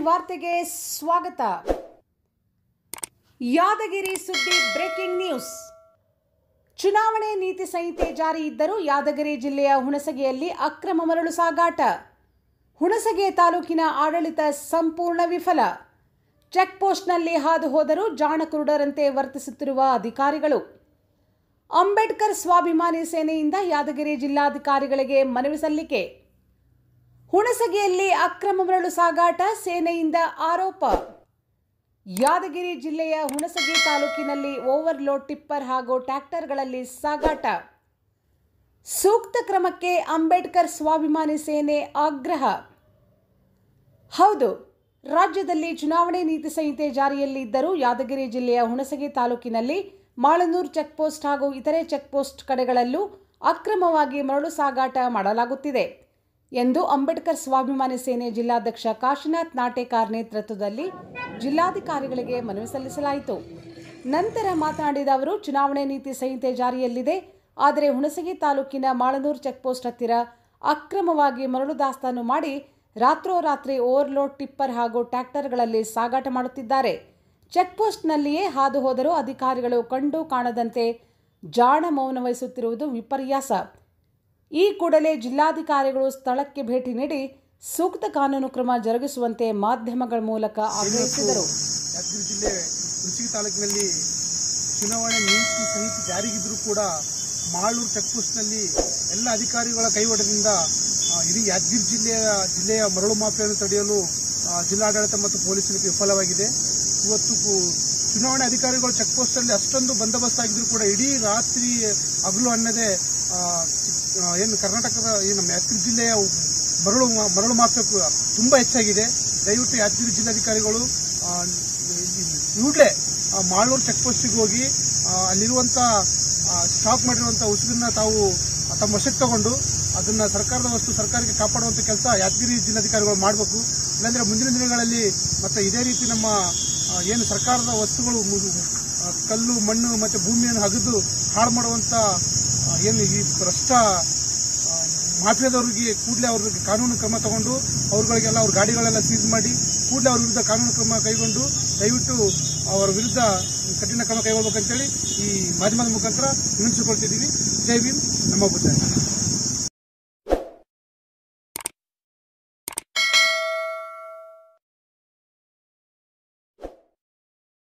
ವಾರ್ತೆಗೆ ಸ್ವಾಗತ ಯಾದಗಿರಿ ಸುದ್ದಿ breaking news ಚುನಾವಣೆ ನೀತಿ ಸಂಹಿತೆ ಜಾರಿ ಇದ್ದರೂ ಯಾದಗಿರಿ ಜಿಲ್ಲೆಯ ಹುಣಸಗಿಯಲ್ಲಿ ಅಕ್ರಮ ಮರಳು ಸಾಗಾಟ ಹುಣಸಗಿ ತಾಲೂಕಿನ ಆಡಳಿತ ಸಂಪೂರ್ಣ ವಿಫಲ ಚೆಕ್ ಪೋಸ್ಟ್ನಲ್ಲಿ ಹಾದು ಹೋದರೂ ಜಾಣಕುರುಡರಂತೆ ವರ್ತಿಸುತ್ತಿರುವ ಅಧಿಕಾರಿಗಳು ಅಂಬೇಡ್ಕರ್ ಸ್ವಾಭಿಮಾನಿ ಸೇನೆಯಿಂದ ಯಾದಗಿರಿ ಜಿಲ್ಲಾಧಿಕಾರಿಗಳಿಗೆ ಮನವಿ ಸಲ್ಲಿಕೆ ಹುಣಸಗಿಯಲ್ಲಿ ಅಕ್ರಮ ಮರಳು ಸಾಗಾಟ ಸೇನೆಯಿಂದ ಆರೋಪ ಯಾದಗಿರಿ ಜಿಲ್ಲೆಯ ಹುಣಸಗಿ ತಾಲೂಕಿನಲ್ಲಿ ಓವರ್ಲೋಡ್ ಟಿಪ್ಪರ್ ಹಾಗೂ ಟ್ರ್ಯಾಕ್ಟರ್ಗಳಲ್ಲಿ ಸಾಗಾಟ ಸೂಕ್ತ ಕ್ರಮಕ್ಕೆ ಅಂಬೇಡ್ಕರ್ ಸ್ವಾಭಿಮಾನಿ ಸೇನೆ ಆಗ್ರಹ ಹೌದು ರಾಜ್ಯದಲ್ಲಿ ಚುನಾವಣೆ ನೀತಿ ಸಂಹಿತೆ ಜಾರಿಯಲ್ಲಿ ಇದ್ದರೂ ಯಾದಗಿರಿ ಜಿಲ್ಲೆಯ ಹುಣಸಗಿ ತಾಲೂಕಿನಲ್ಲಿ ಮಾಳನೂರು ಚೆಕ್ಪೋಸ್ಟ್ ಹಾಗೂ ಇತರೆ ಚೆಕ್ಪೋಸ್ಟ್ ಕಡೆಗಳಲ್ಲೂ ಅಕ್ರಮವಾಗಿ ಮರಳು ಸಾಗಾಟ ಮಾಡಲಾಗುತ್ತಿದೆ ಎಂದು ಅಂಬೇಡ್ಕರ್ ಸ್ವಾಭಿಮಾನಿ ಸೇನೆ ಜಿಲ್ಲಾಧ್ಯಕ್ಷ ಕಾಶಿನಾಥ್ ನಾಟೇಕಾರ್ ನೇತೃತ್ವದಲ್ಲಿ ಜಿಲ್ಲಾಧಿಕಾರಿಗಳಿಗೆ ಮನವಿ ಸಲ್ಲಿಸಲಾಯಿತು ನಂತರ ಮಾತನಾಡಿದ ಅವರು ಚುನಾವಣೆ ನೀತಿ ಸಂಹಿತೆ ಜಾರಿಯಲ್ಲಿದೆ ಆದರೆ ಹುಣಸಗಿ ತಾಲೂಕಿನ ಮಾಳನೂರು ಚೆಕ್ಪೋಸ್ಟ್ ಹತ್ತಿರ ಅಕ್ರಮವಾಗಿ ಮರಳು ದಾಸ್ತಾನು ಮಾಡಿ ರಾತ್ರೋರಾತ್ರಿ ಓವರ್ಲೋಡ್ ಟಿಪ್ಪರ್ ಹಾಗೂ ಟ್ರ್ಯಾಕ್ಟರ್ಗಳಲ್ಲಿ ಸಾಗಾಟ ಮಾಡುತ್ತಿದ್ದಾರೆ ಚೆಕ್ಪೋಸ್ಟ್ನಲ್ಲಿಯೇ ಹಾದು ಹೋದರೂ ಅಧಿಕಾರಿಗಳು ಕಂಡು ಕಾಣದಂತೆ ಜಾಣ ಮೌನ ವಹಿಸುತ್ತಿರುವುದು ವಿಪರ್ಯಾಸ ಈ ಕೂಡಲೇ ಜಿಲ್ಲಾಧಿಕಾರಿಗಳು ಸ್ಥಳಕ್ಕೆ ಭೇಟಿ ನೀಡಿ ಸೂಕ್ತ ಕಾನೂನು ಕ್ರಮ ಜರುಗಿಸುವಂತೆ ಮಾಧ್ಯಮಗಳ ಮೂಲಕ ಆಗ್ರಹಿಸಿದರು ಯಾದಗಿರಿ ಜಿಲ್ಲೆ ಕೃಷಿ ತಾಲೂಕಿನಲ್ಲಿ ಚುನಾವಣೆ ನೀತಿ ಸಂಹಿತೆ ಜಾರಿಗಿದ್ರೂ ಕೂಡ ಮಾಳೂರು ಚೆಕ್ಪೋಸ್ಟ್ನಲ್ಲಿ ಎಲ್ಲ ಅಧಿಕಾರಿಗಳ ಕೈವಡದಿಂದ ಆ, ಇಡೀ ಯಾದಗಿರಿ ಜಿಲ್ಲೆಯ ಜಿಲ್ಲೆಯ ಮರಳು ಮಾಫಿಯನ್ನು ತಡೆಯಲು ಆ, ಜಿಲ್ಲಾಡಳಿತ ಮತ್ತು ಪೊಲೀಸರಿಗೆ ವಿಫಲವಾಗಿದೆ ಇವತ್ತು ಕು- ಚುನಾವಣೆ ಅಧಿಕಾರಿಗಳು ಚೆಕ್ಪೋಸ್ಟಲ್ಲಿ ಅಷ್ಟೊಂದು ಬಂದೋಬಸ್ತ್ ಆಗಿದ್ರು ಕೂಡ ಇಡೀ ರಾತ್ರಿ ಹಗಲು ಅನ್ನದೇ ಆ, ಆ, ಏನು ಕರ್ನಾಟಕದ ಈ ನಮ್ಮ ಯಾದಗಿರಿ ಜಿಲ್ಲೆಯ ಮರಳು ಮಾ- ಮರಳು ಮಾಫಿಯಾ ಕು- ತುಂಬಾ ಹೆಚ್ಚಾಗಿದೆ ದಯವಿಟ್ಟು ಯಾದಗಿರಿ ಜಿಲ್ಲಾಧಿಕಾರಿಗಳು ಆ, ಕೂಡಲೇ ಮಾಳೂರು ಚೆಕ್ ಪೋಸ್ಟಿಗೆ ಹೋಗಿ ಆ, ಅಲ್ಲಿರುವಂತ ಆ, ಸ್ಟಾಕ್ ಮಾಡಿರುವಂತ ಉಸುಗನ್ನ ತಾವು ತಮ್ಮ ವಶಕ್ಕೆ ತಗೊಂಡು ಅದನ್ನ ಸರ್ಕಾರದ ವಸ್ತು ಸರ್ಕಾರಕ್ಕೆ ಕಾಪಾಡುವಂತ ಕೆಲಸ ಯಾದಗಿರಿ ಜಿಲ್ಲಾಧಿಕಾರಿಗಳು ಮಾಡಬೇಕು ಇಲ್ಲಾಂದ್ರೆ ಮುಂದಿನ ದಿನಗಳಲ್ಲಿ ಮತ್ತೆ ಇದೇ ರೀತಿ ನಮ್ಮ ಆ, ಏನು ಸರ್ಕಾರದ ವಸ್ತುಗಳು ಮು- ಆ, ಕಲ್ಲು ಮಣ್ಣು ಮತ್ತೆ ಭೂಮಿಯನ್ನು ಹಗಿದು ಹಾಳು ಮಾಡುವಂತ ಆ, ಏನು ಈ ಭ್ರಷ್ಟ ಆ, ಮಾಫಿಯಾದವರಿಗೆ ಕೂಡಲೇ ಅವ್ರಿಗೆ ಕಾನೂನು ಕ್ರಮ ತಗೊಂಡು ಅವ್ರುಗಳಿಗೆಲ್ಲ ಅವ್ರ ಗಾಡಿಗಳೆಲ್ಲ ಸೀಸ್ ಮಾಡಿ ಕೂಡಲೇ ಅವ್ರ ವಿರುದ್ಧ ಕಾನೂನು ಕ್ರಮ ಕೈಗೊಂಡು ದಯವಿಟ್ಟು ಅವರ ವಿರುದ್ಧ ಕಠಿಣ ಕ್ರಮ ಕೈಗೊಳ್ಬೇಕಂತೇಳಿ ಈ ಮಾಧ್ಯಮದ ಮುಖಾಂತರ ವಿನಂತಿಸಿಕೊಳ್ತಿದ್ದೀವಿ ಜೈ ಭೀಮ್ ನಮ್ಮ ಬುದ್ಧ